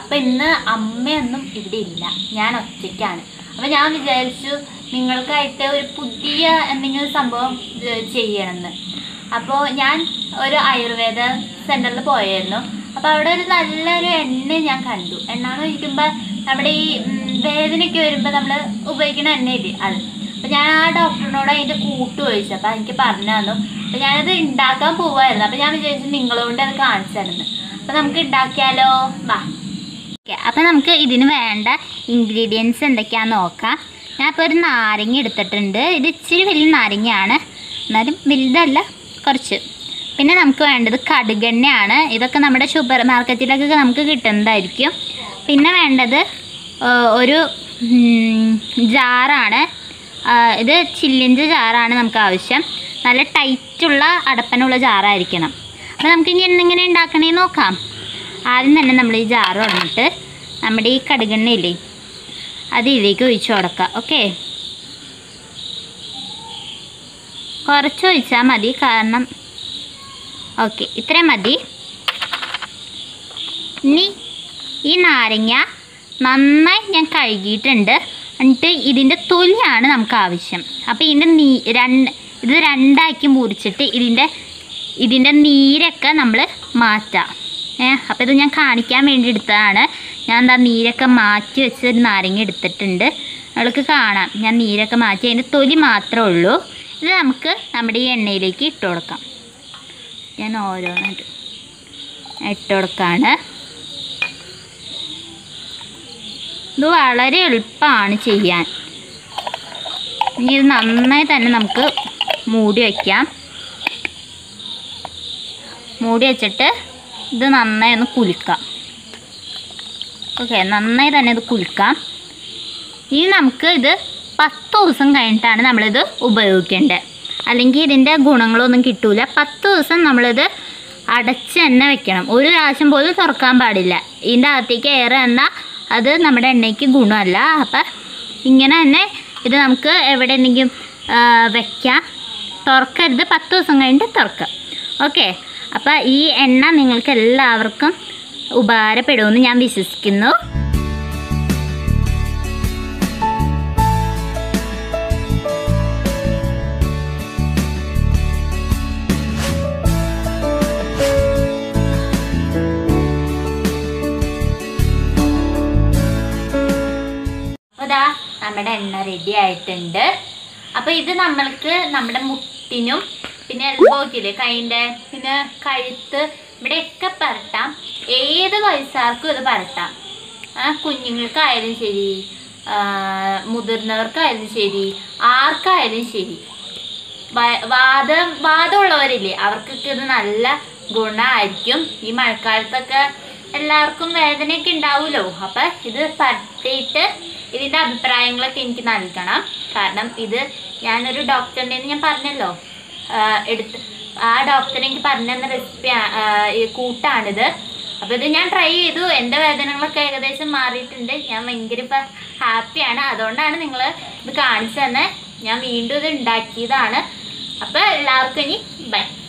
അപ്പം ഇന്ന് അമ്മയൊന്നും ഇവിടെ ഇല്ല ഞാൻ ഒറ്റയ്ക്കാണ് അപ്പം ഞാൻ വിചാരിച്ചു നിങ്ങൾക്കായിട്ട് ഒരു പുതിയ എന്തെങ്കിലും സംഭവം ഏഹ്, ചെയ്യണമെന്ന് അപ്പോൾ ഞാൻ ഒരു ആയുർവേദ സെൻറ്ററിൽ പോയായിരുന്നു അപ്പോൾ അവിടെ ഒരു നല്ലൊരു എണ്ണ ഞാൻ കണ്ടു എണ്ണ എന്ന് ചോദിക്കുമ്പോൾ നമ്മുടെ ഈ ഉം, വേദനയൊക്കെ വരുമ്പോൾ നമ്മൾ ഉപയോഗിക്കുന്ന എണ്ണയില്ലേ അത് അപ്പോൾ ഞാൻ ആ ഡോക്ടറിനോട് അതിൻ്റെ കൂട്ട് ചോദിച്ചു അപ്പോൾ എനിക്ക് പറഞ്ഞു തന്നു അപ്പോൾ ഞാനത് ഉണ്ടാക്കാൻ പോവായിരുന്നു അപ്പോൾ ഞാൻ വിചാരിച്ചു നിങ്ങളോട് അത് കാണിച്ചു തരുന്നു അപ്പോൾ നമുക്ക് ഉണ്ടാക്കിയാലോ വാ ഓക്കെ അപ്പോൾ നമുക്ക് ഇതിന് വേണ്ട ഇൻഗ്രീഡിയൻസ് എന്തൊക്കെയാണെന്ന് നോക്കാം ഞാൻ ഇപ്പോൾ ഒരു നാരങ്ങ എടുത്തിട്ടുണ്ട് ഇത് ഇച്ചിരി വലിയ നാരങ്ങയാണ് എന്നാലും വലുതല്ല കുറച്ച് പിന്നെ നമുക്ക് വേണ്ടത് കടുകെണ്ണയാണ് ഇതൊക്കെ നമ്മുടെ സൂപ്പർ മാർക്കറ്റിലൊക്കെ നമുക്ക് കിട്ടുന്നതായിരിക്കും പിന്നെ വേണ്ടത് ആ, ഒരു ഉം, ജാറാണ് ആ, ഇത് ചില്ലിൻ്റെ ജാറാണ് നമുക്ക് ആവശ്യം നല്ല ടൈറ്റുള്ള അടപ്പനുള്ള ജാറായിരിക്കണം അപ്പോൾ നമുക്ക് ഇനി എന്തെങ്ങനെ ഉണ്ടാക്കണേ നോക്കാം ആദ്യം തന്നെ നമ്മൾ ഈ ജാറ് വന്നിട്ട് നമ്മുടെ ഈ കടുകെണ്ണ ഇല്ലേ അത് ഇതിലേക്ക് ഒഴിച്ചു കൊടുക്കാം ഓക്കെ കുറച്ച് ഒഴിച്ചാൽ മതി കാരണം ഓക്കെ ഇത്രയും മതി ഇനി ഈ നാരങ്ങ നന്നായി ഞാൻ കഴുകിയിട്ടുണ്ട് എന്നിട്ട് ഇതിൻ്റെ തൊലിയാണ് നമുക്ക് ആവശ്യം അപ്പോൾ ഇതിൻ്റെ നീ രണ്ട് ഇത് രണ്ടാക്കി മുറിച്ചിട്ട് ഇതിൻ്റെ ഇതിൻ്റെ നീരൊക്കെ നമ്മൾ മാറ്റാം ഏ അപ്പോൾ ഇത് ഞാൻ കാണിക്കാൻ വേണ്ടി എടുത്തതാണ് ഞാൻ എന്താ നീരൊക്കെ മാറ്റി വെച്ച് ഒരു നാരങ്ങ എടുത്തിട്ടുണ്ട് അവൾക്ക് കാണാം ഞാൻ നീരൊക്കെ മാറ്റി അതിൻ്റെ തൊലി മാത്രമേ ഉള്ളൂ ഇത് നമുക്ക് നമ്മുടെ ഈ എണ്ണയിലേക്ക് ഇട്ട് കൊടുക്കാം ഞാൻ ഓരോന്നായിട്ട് ഇട്ട് കൊടുക്കാണ് ഇത് വളരെ എളുപ്പമാണ് ചെയ്യാൻ ഇനി ഇത് നന്നായി തന്നെ നമുക്ക് മൂടി വയ്ക്കാം മൂടി വെച്ചിട്ട് ഇത് നന്നായി ഒന്ന് കുലുക്കാം ഓക്കെ നന്നായി തന്നെ ഇത് കുലുക്കാം ഇനി നമുക്ക് ഇത് പത്ത് ദിവസം കഴിഞ്ഞിട്ടാണ് നമ്മളിത് ഉപയോഗിക്കേണ്ടത് അല്ലെങ്കിൽ ഇതിൻ്റെ ഗുണങ്ങളൊന്നും കിട്ടൂല പത്ത് ദിവസം നമ്മളിത് അടച്ച് തന്നെ വെക്കണം ഒരു പ്രാവശ്യം പോലും തുറക്കാൻ പാടില്ല ഇതിൻ്റെ അകത്തേക്ക് എയർ എന്നാൽ അത് നമ്മുടെ എണ്ണയ്ക്ക് ഗുണമല്ല അപ്പം ഇങ്ങനെ തന്നെ ഇത് നമുക്ക് എവിടെ എന്തെങ്കിലും വെക്കാം തുറക്കരുത് പത്ത് ദിവസം കഴിഞ്ഞിട്ട് തുറക്കാം ഓക്കെ അപ്പോൾ ഈ എണ്ണ നിങ്ങൾക്ക് എല്ലാവർക്കും ഉപകാരപ്പെടുമെന്ന് ഞാൻ വിശ്വസിക്കുന്നു അപ്പോൾ ഇതാ നമ്മുടെ എണ്ണ റെഡി ആയിട്ടുണ്ട് അപ്പോൾ ഇത് നമ്മൾക്ക് നമ്മുടെ മുട്ടിനും പിന്നെ എൽബോക്കില്ലേ കൈൻ്റെ പിന്നെ കഴുത്ത് ഇവിടെയൊക്കെ പരട്ടാം ഏത് വയസ്സാർക്കും ഇത് പരട്ടാം ആ കുഞ്ഞുങ്ങൾക്കായാലും ശരി ആ, മുതിർന്നവർക്കായാലും ശരി ആർക്കായാലും ശരി വ- വാദം വാദമുള്ളവരില്ലേ അവർക്കൊക്കെ ഇത് നല്ല ഗുണമായിരിക്കും ഈ മഴക്കാലത്തൊക്കെ എല്ലാവർക്കും വേദനയൊക്കെ ഉണ്ടാവുമല്ലോ അപ്പം ഇത് പരത്തിയിട്ട് ഇതിൻ്റെ അഭിപ്രായങ്ങളൊക്കെ എനിക്ക് നൽകണം കാരണം ഇത് ഞാനൊരു ഡോക്ടറിൻ്റെ ഞാൻ പറഞ്ഞല്ലോ ആ, എടുത്ത് ആ ഡോക്ടർ എനിക്ക് പറഞ്ഞു തന്ന റെസിപ്പി ഈ കൂട്ടാണിത് അപ്പോൾ ഇത് ഞാൻ ട്രൈ ചെയ്തു എൻ്റെ വേദനകളൊക്കെ ഏകദേശം മാറിയിട്ടുണ്ട് ഞാൻ ഭയങ്കര ഇപ്പം ഹാപ്പിയാണ് അതുകൊണ്ടാണ് നിങ്ങൾ ഇത് കാണിച്ചു തന്നെ ഞാൻ വീണ്ടും ഇത് ഉണ്ടാക്കിയതാണ് അപ്പോൾ എല്ലാവർക്കും ഇനി ബൈ